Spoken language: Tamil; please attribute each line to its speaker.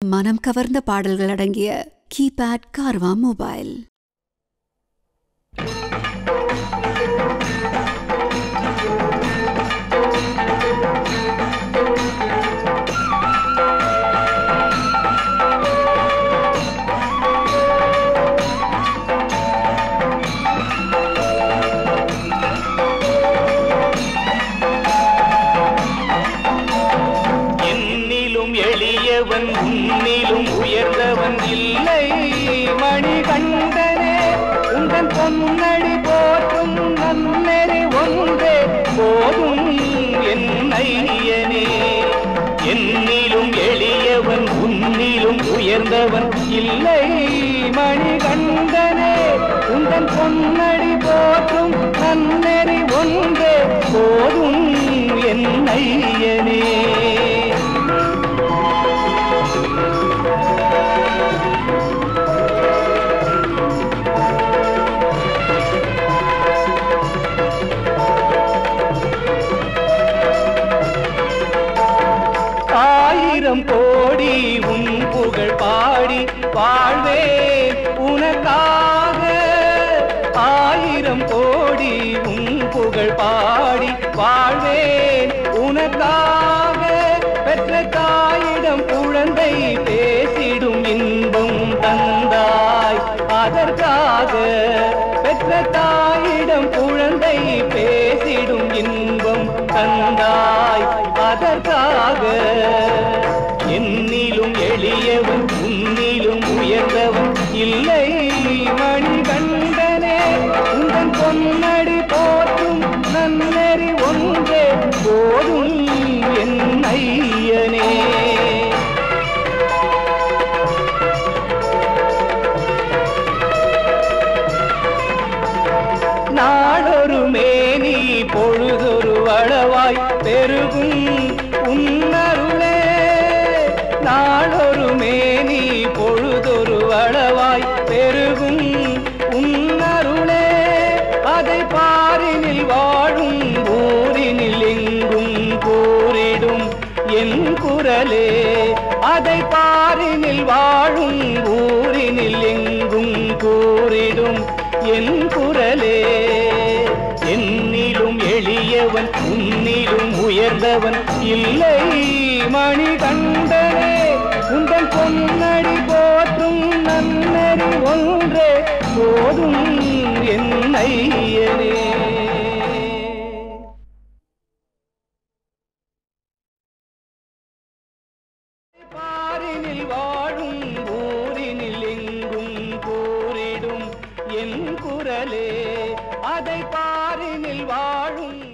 Speaker 1: மனம் கவர்ந்த பாடல்கள் அடங்கிய கீபேட் கார்வா மொபைல்
Speaker 2: என்னிலும் எளியவன் உன்னிலும் உயர்ந்தவன் இல்லை மணிகண்டனே உந்தன் பொன்னடி போற்றும் நன்னெறி ஒன்றே போதும் என் ஐயனே என்னிலும் எளியவன் உன்னிலும் உயர்ந்தவன் இல்லை மணிகண்டனே உந்தன் பொன்னடி போற்றும் நன்னெறி ஒன்றே போதும் என் ஐயனே ஆயிரம் கோடி உன் புகழ் பாடி வாழ்வே உனக்காக ஆயிரம் கோடி உன் புகழ் பாடி வாழ்வேன் உனக்காக பெற்ற தாயிடம் குழந்தை பேசிடும் இன்பம் தந்தாய் அதற்காக பெற்ற தாயிடம் குழந்தை பேசிடும் இன்பம் தந்தாய் அதற்காக என்னிலும் எளியவன் உன்னிலும் உயர்ந்தவன் இல்லை மணிகண்டனே உந்தன் பொன்னடி போற்றும் நன்னெறி ஒன்றே போதும் என் ஐயனே நாளொரு மேனி பொழுதொரு வளவாய் பெருகும் உன்னருளே நாளொரு மேனி பொழுதொரு வளவாய் பெருகும் உன்னருளே அதை பாரினில் வாழும் ஊரினில் எங்கும் கூறிடும் என் குரலே அதை பாரினில் வாழும் ஊரினில் எங்கும் கூறிடும் என் குரலே என்னிலும் எளியவன் உன்னிலும் உயர்ந்தவன் இல்லை மணிகண்டனே உந்தன் பொன்னடி போற்றும் நன்னறி ஒன்றே போதும் என் ஐயனே பாரினில் வாழும் ஊரினில் எங்கும் கூறிடும் என் குரலே அதை பாரினில் வாழும்